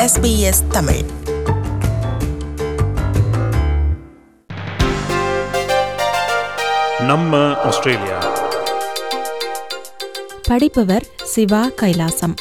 SBS Tamil நம்ம Australia படிப்பவர் Siva Kailasam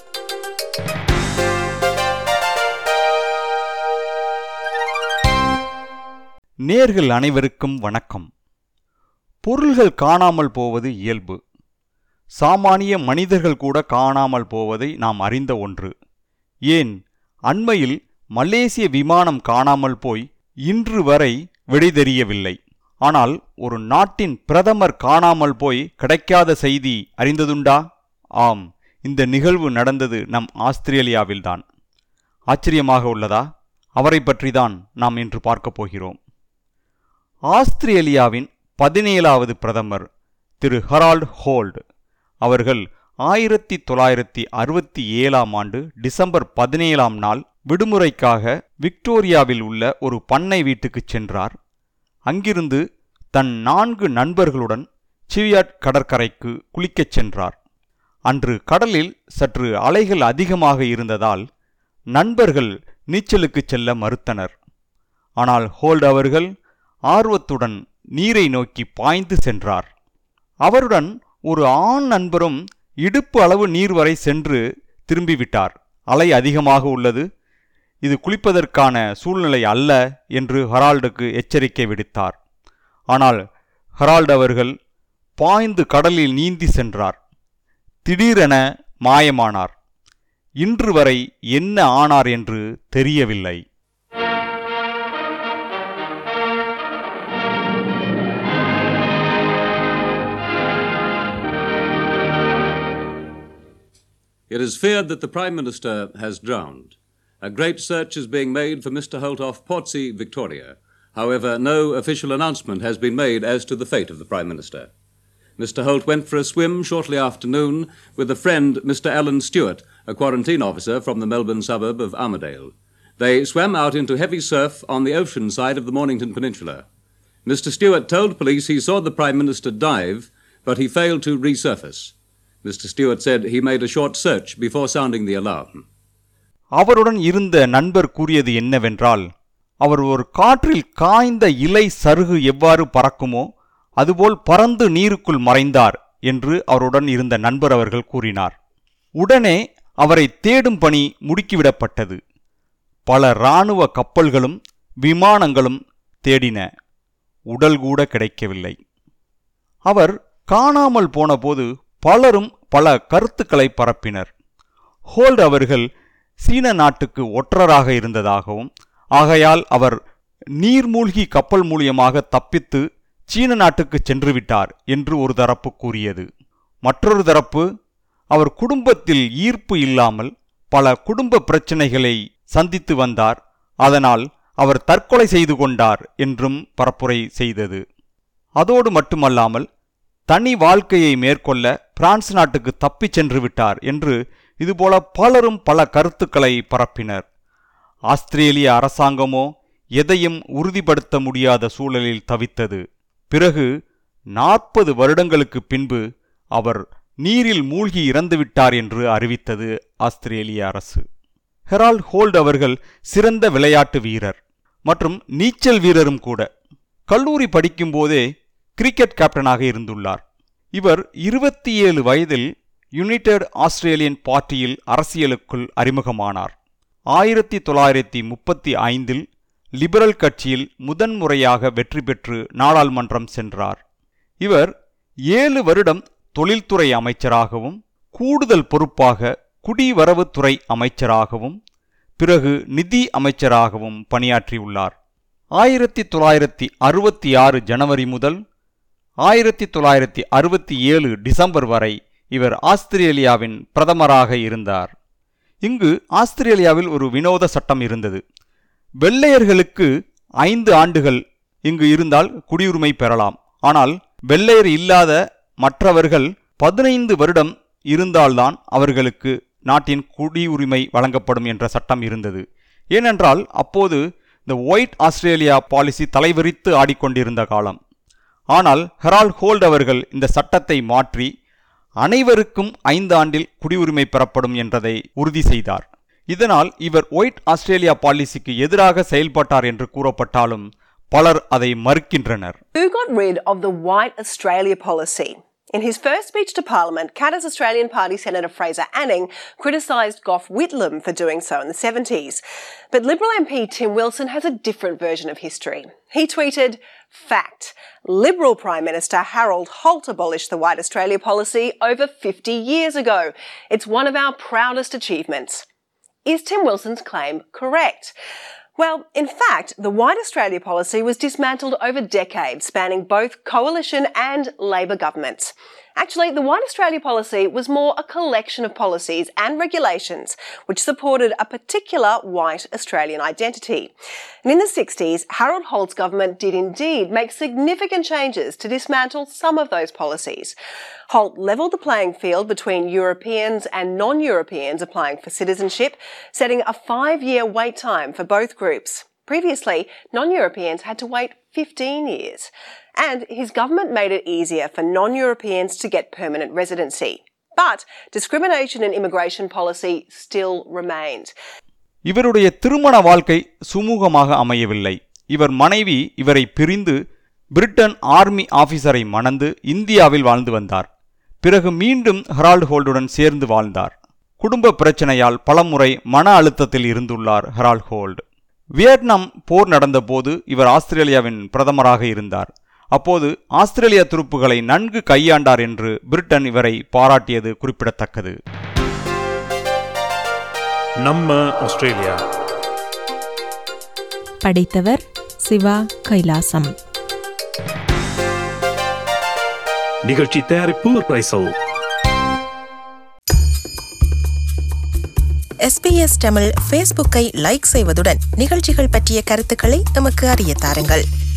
நேர்கள் அனைவருக்கும் வணக்கம் பொருள்கள் காணாமல் போவது இயல்பு சாமானிய மனிதர்கள் கூட காணாமல் போவதை நாம் அறிந்த ஒன்று ஏன் அண்மையில் மலேசிய விமானம் காணாமல் போய் இன்று வரை விடைதெரியவில்லை ஆனால் ஒரு நாட்டின் பிரதமர் காணாமல் போய் கிடைக்காத செய்தி அறிந்ததுண்டா ஆம் இந்த நிகழ்வு நடந்தது நம் ஆஸ்திரேலியாவில்தான் ஆச்சரியமாக உள்ளதா அவரை பற்றிதான் நாம் இன்று பார்க்கப் போகிறோம் ஆஸ்திரேலியாவின் பதினேழாவது பிரதமர் திரு ஹெரால்ட் ஹோல்டு அவர்கள் ஆயிரத்தி தொள்ளாயிரத்தி அறுபத்தி ஏழாம் ஆண்டு டிசம்பர் பதினேழாம் நாள் விடுமுறைக்காக விக்டோரியாவில் உள்ள ஒரு பண்ணை வீட்டுக்குச் சென்றார் அங்கிருந்து தன் நான்கு நண்பர்களுடன் சிவியாட் கடற்கரைக்கு குளிக்கச் சென்றார் அன்று கடலில் சற்று அலைகள் அதிகமாக இருந்ததால் நண்பர்கள் நீச்சலுக்குச் செல்ல மறுத்தனர் ஆனால் ஹோல்ட் அவர்கள் ஆர்வத்துடன் நீரை நோக்கி பாய்ந்து சென்றார் அவருடன் ஒரு ஆண் நண்பரும் இடுப்பு அளவு நீர் வரை சென்று திரும்பிவிட்டார் அலை அதிகமாக உள்ளது இது குளிப்பதற்கான சூழ்நிலை அல்ல என்று ஹெரால்டுக்கு எச்சரிக்கை விடுத்தார் ஆனால் ஹெரால்டு அவர்கள் பாய்ந்து கடலில் நீந்தி சென்றார் திடீரென மாயமானார் இன்று வரை என்ன ஆனார் என்று தெரியவில்லை It is feared that the Prime Minister has drowned. A great search is being made for Mr. Holt off Portsea, Victoria. However, no official announcement has been made as to the fate of the Prime Minister. Mr. Holt went for a swim shortly after noon with a friend, Mr. Alan Stewart, a quarantine officer from the Melbourne suburb of Armadale. They swam out into heavy surf on the ocean side of the Mornington Peninsula. Mr. Stewart told police he saw the Prime Minister dive, but he failed to resurface. Mr. Stewart said he made a short search before sounding the alarm. அவருடன் இருந்த நண்பர் கூறியது என்னவென்றால் அவர் ஒரு காற்றில் காய்ந்த இலை சருகு எவ்வாறு பறக்குமோ அதுபோல் பறந்து நீருக்குள் மறைந்தார் என்று அவருடன் இருந்த நண்பர் அவர்கள் கூறினார் உடனே அவரை தேடும் பணி முடுக்கிவிடப்பட்டது பல இராணுவ கப்பல்களும் விமானங்களும் தேடின உடல் கூட கிடைக்கவில்லை அவர் காணாமல் போனபோது பலரும் பல கருத்துக்களை பரப்பினர் ஹோல்ட் அவர்கள் சீன நாட்டுக்கு ஒற்றராக இருந்ததாகவும் ஆகையால் அவர் நீர்மூழ்கி கப்பல் மூலியமாக தப்பித்து சீன நாட்டுக்கு சென்று விட்டார் என்று ஒரு தரப்பு கூறியது மற்றொரு தரப்பு அவர் குடும்பத்தில் ஈர்ப்பு இல்லாமல் பல குடும்ப பிரச்சனைகளை சந்தித்து வந்தார் அதனால் அவர் தற்கொலை செய்து கொண்டார் என்றும் பரப்புரை செய்தது அதோடு மட்டுமல்லாமல் தனி வாழ்க்கையை மேற்கொள்ள பிரான்ஸ் நாட்டுக்கு தப்பிச் சென்று விட்டார் என்று இதுபோல பலரும் பல கருத்துக்களை பரப்பினர் ஆஸ்திரேலிய அரசாங்கமோ எதையும் உறுதிப்படுத்த முடியாத சூழலில் தவித்தது பிறகு நாற்பது வருடங்களுக்கு பின்பு அவர் நீரில் மூழ்கி இறந்துவிட்டார் என்று அறிவித்தது ஆஸ்திரேலிய அரசு ஹெரால்ட் ஹோல்ட் அவர்கள் சிறந்த விளையாட்டு வீரர் மற்றும் நீச்சல் வீரரும் கூட கல்லூரி படிக்கும்போதே கிரிக்கெட் கேப்டனாக இருந்துள்ளார் இவர் இருபத்தி ஏழு வயதில் யுனைடெட் ஆஸ்திரேலியன் பார்ட்டியில் அரசியலுக்குள் அறிமுகமானார் ஆயிரத்தி தொள்ளாயிரத்தி முப்பத்தி ஐந்தில் லிபரல் கட்சியில் முதன்முறையாக வெற்றி பெற்று நாடாளுமன்றம் சென்றார் இவர் ஏழு வருடம் தொழில்துறை அமைச்சராகவும் கூடுதல் பொறுப்பாக குடிவரவுத்துறை அமைச்சராகவும் பிறகு நிதி அமைச்சராகவும் பணியாற்றியுள்ளார் ஆயிரத்தி தொள்ளாயிரத்தி அறுபத்தி ஆறு ஜனவரி முதல் ஆயிரத்தி தொள்ளாயிரத்தி அறுபத்தி ஏழு டிசம்பர் வரை இவர் ஆஸ்திரேலியாவின் பிரதமராக இருந்தார் இங்கு ஆஸ்திரேலியாவில் ஒரு வினோத சட்டம் இருந்தது வெள்ளையர்களுக்கு ஐந்து ஆண்டுகள் இங்கு இருந்தால் குடியுரிமை பெறலாம் ஆனால் வெள்ளையர் இல்லாத மற்றவர்கள் பதினைந்து வருடம் இருந்தால்தான் அவர்களுக்கு நாட்டின் குடியுரிமை வழங்கப்படும் என்ற சட்டம் இருந்தது ஏனென்றால் அப்போது இந்த ஒயிட் ஆஸ்திரேலியா பாலிசி தலைவிரித்து ஆடிக்கொண்டிருந்த காலம் ஆனால் ஹெரால்ட் ஹோல்ட் அவர்கள் இந்த சட்டத்தை மாற்றி அனைவருக்கும் ஐந்து ஆண்டில் குடியுரிமை பெறப்படும் என்றதை உறுதி செய்தார் இதனால் இவர் ஒயிட் ஆஸ்திரேலியா பாலிசிக்கு எதிராக செயல்பட்டார் என்று கூறப்பட்டாலும் பலர் அதை மறுக்கின்றனர் Who got rid of the White Australia policy? In his first speech to Parliament, Canada's Australian Party Senator Fraser Anning criticised Gough Whitlam for doing so in the 70s. But Liberal MP Tim Wilson has a different version of history. He tweeted, Fact. Liberal Prime Minister Harold Holt abolished the White Australia policy over 50 years ago. It's one of our proudest achievements. Is Tim Wilson's claim correct? Well, in fact, the White Australia policy was dismantled over decades, spanning both coalition and Labor governments. Actually, the White Australia policy was more a collection of policies and regulations which supported a particular white Australian identity. And in the 60s, Harold Holt's government did indeed make significant changes to dismantle some of those policies. Holt levelled the playing field between Europeans and non Europeans applying for citizenship, setting a five year wait time for both groups. Previously, non Europeans had to wait 15 years. And his government made it easier for non Europeans to get permanent residency. But discrimination in immigration policy still remained. இவருடைய திருமண வாழ்க்கை சுமூகமாக அமையவில்லை இவர் மனைவி இவரை பிரிந்து Britain army ஆபீசரை மணந்து இந்தியாவில் வாழ்ந்து வந்தார் பிறகு மீண்டும் ஹெரால்டு ஹோல்டுடன் சேர்ந்து வாழ்ந்தார் குடும்ப பிரச்சனையால் பலமுறை மன அழுத்தத்தில் இருந்துள்ளார் ஹெரால்ட் ஹோல்டு வியட்நாம் போர் நடந்தபோது இவர் ஆஸ்திரேலியாவின் பிரதமராக இருந்தார் அப்போது ஆஸ்திரேலிய துருப்புகளை நன்கு கையாண்டார் என்று பிரிட்டன் இவரை பாராட்டியது குறிப்பிடத்தக்கது நம்ம ஆஸ்திரேலியா படைத்தவர் சிவா கைலாசம் நிகழ்ச்சி தயாரிப்பு பிரைசல் எஸ்பிஎஸ் தமிழ் ஃபேஸ்புக்கை லைக் செய்வதுடன் நிகழ்ச்சிகள் பற்றிய கருத்துக்களை எமக்கு அறிய தாருங்கள்